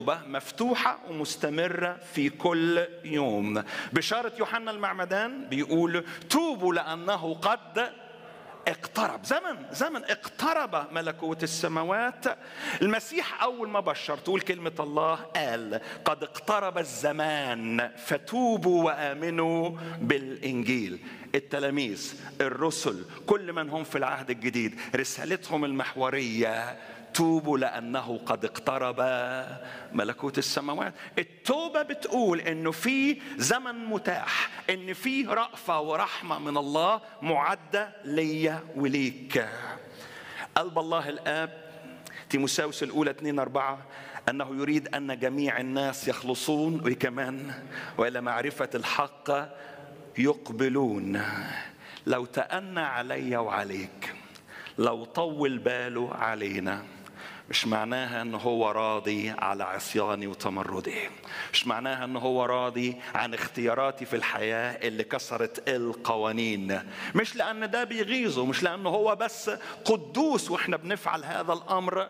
مفتوحة ومستمرة في كل يوم بشارة يوحنا المعمدان بيقول توبوا لأنه قد اقترب زمن زمن اقترب ملكوت السماوات المسيح أول ما بشر تقول كلمة الله قال قد اقترب الزمان فتوبوا وآمنوا بالإنجيل التلاميذ الرسل كل من هم في العهد الجديد رسالتهم المحورية توبوا لانه قد اقترب ملكوت السماوات التوبه بتقول انه في زمن متاح ان في رأفه ورحمه من الله معده ليا وليك قلب الله الاب تيموساوس الاولى 2 4 انه يريد ان جميع الناس يخلصون وكمان والى معرفه الحق يقبلون لو تأنى علي وعليك لو طول باله علينا مش معناها ان هو راضي على عصياني وتمردي مش معناها ان هو راضي عن اختياراتي في الحياه اللي كسرت القوانين مش لان ده بيغيظه مش لانه هو بس قدوس واحنا بنفعل هذا الامر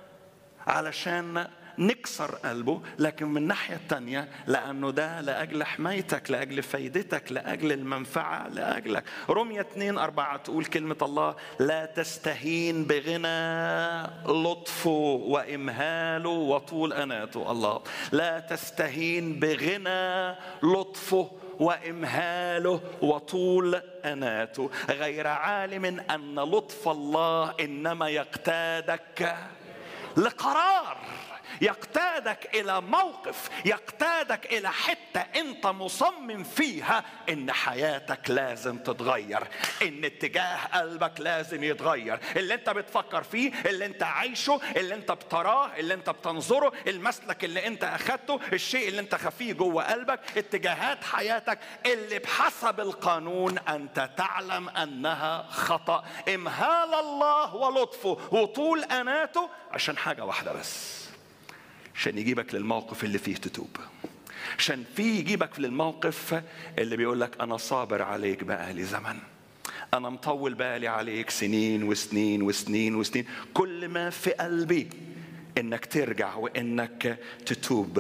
علشان نكسر قلبه لكن من الناحية التانية لأنه ده لأجل حمايتك لأجل فايدتك لأجل المنفعة لأجلك رمية 2 أربعة تقول كلمة الله لا تستهين بغنى لطفه وإمهاله وطول أناته الله لا تستهين بغنى لطفه وامهاله وطول اناته غير عالم ان لطف الله انما يقتادك لقرار يقتادك الى موقف يقتادك الى حته انت مصمم فيها ان حياتك لازم تتغير ان اتجاه قلبك لازم يتغير اللي انت بتفكر فيه اللي انت عايشه اللي انت بتراه اللي انت بتنظره المسلك اللي انت اخدته الشيء اللي انت خفيه جوه قلبك اتجاهات حياتك اللي بحسب القانون انت تعلم انها خطا امهال الله ولطفه وطول اناته عشان حاجه واحده بس عشان يجيبك للموقف اللي فيه تتوب عشان فيه يجيبك للموقف اللي بيقول لك انا صابر عليك بقالي زمن انا مطول بالي عليك سنين وسنين وسنين وسنين كل ما في قلبي انك ترجع وانك تتوب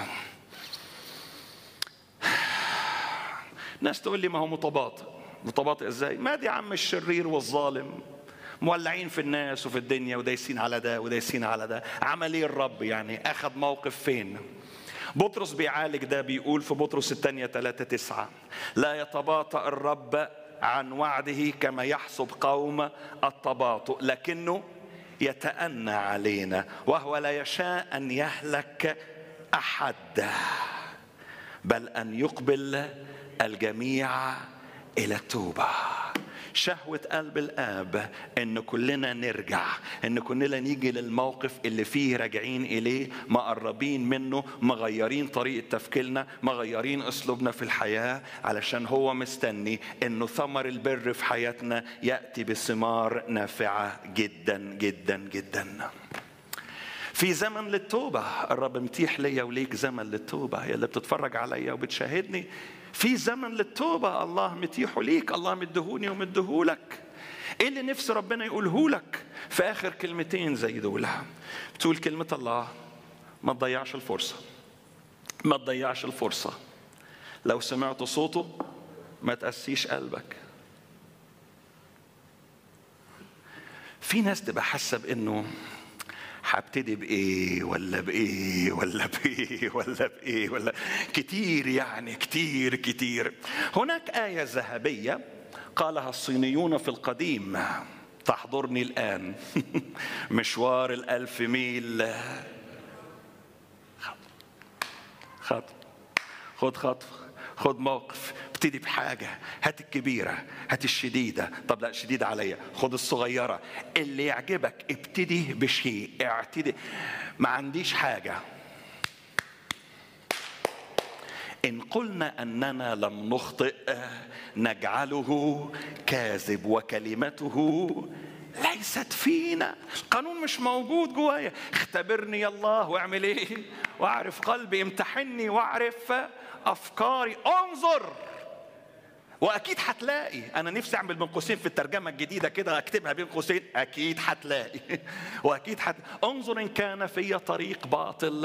ناس تقول لي ما هو متباطئ متباطئ ازاي ما دي عم الشرير والظالم مولعين في الناس وفي الدنيا ودايسين على ده ودايسين على ده عمل ايه الرب يعني اخذ موقف فين بطرس بيعالج ده بيقول في بطرس الثانية ثلاثة تسعة لا يتباطأ الرب عن وعده كما يحسب قوم التباطؤ لكنه يتأنى علينا وهو لا يشاء أن يهلك أحد بل أن يقبل الجميع إلى التوبة شهوة قلب الآب إن كلنا نرجع إن كلنا نيجي للموقف اللي فيه راجعين إليه مقربين منه مغيرين طريقة تفكيرنا مغيرين أسلوبنا في الحياة علشان هو مستني إنه ثمر البر في حياتنا يأتي بثمار نافعة جدا جدا جدا في زمن للتوبة الرب متيح ليا وليك زمن للتوبة يا اللي بتتفرج عليا وبتشاهدني في زمن للتوبة الله متيحه ليك الله مدهوني ومدهولك ايه اللي نفس ربنا يقوله لك في اخر كلمتين زي دول بتقول كلمة الله ما تضيعش الفرصة ما تضيعش الفرصة لو سمعت صوته ما تقسيش قلبك في ناس تبقى حاسة بانه هبتدي بايه ولا بايه ولا بايه ولا بايه ولا كتير يعني كتير كتير هناك ايه ذهبيه قالها الصينيون في القديم تحضرني الان مشوار الالف ميل خط خد خطوه خد موقف ابتدي بحاجة هات الكبيرة هات الشديدة طب لا شديدة عليا خد الصغيرة اللي يعجبك ابتدي بشيء اعتدي ما عنديش حاجة إن قلنا أننا لم نخطئ نجعله كاذب وكلمته ليست فينا القانون مش موجود جوايا اختبرني يا الله واعمل ايه واعرف قلبي امتحني واعرف افكاري انظر واكيد هتلاقي انا نفسي اعمل بين قوسين في الترجمه الجديده كده اكتبها بين قوسين اكيد هتلاقي واكيد حت... انظر ان كان في طريق باطل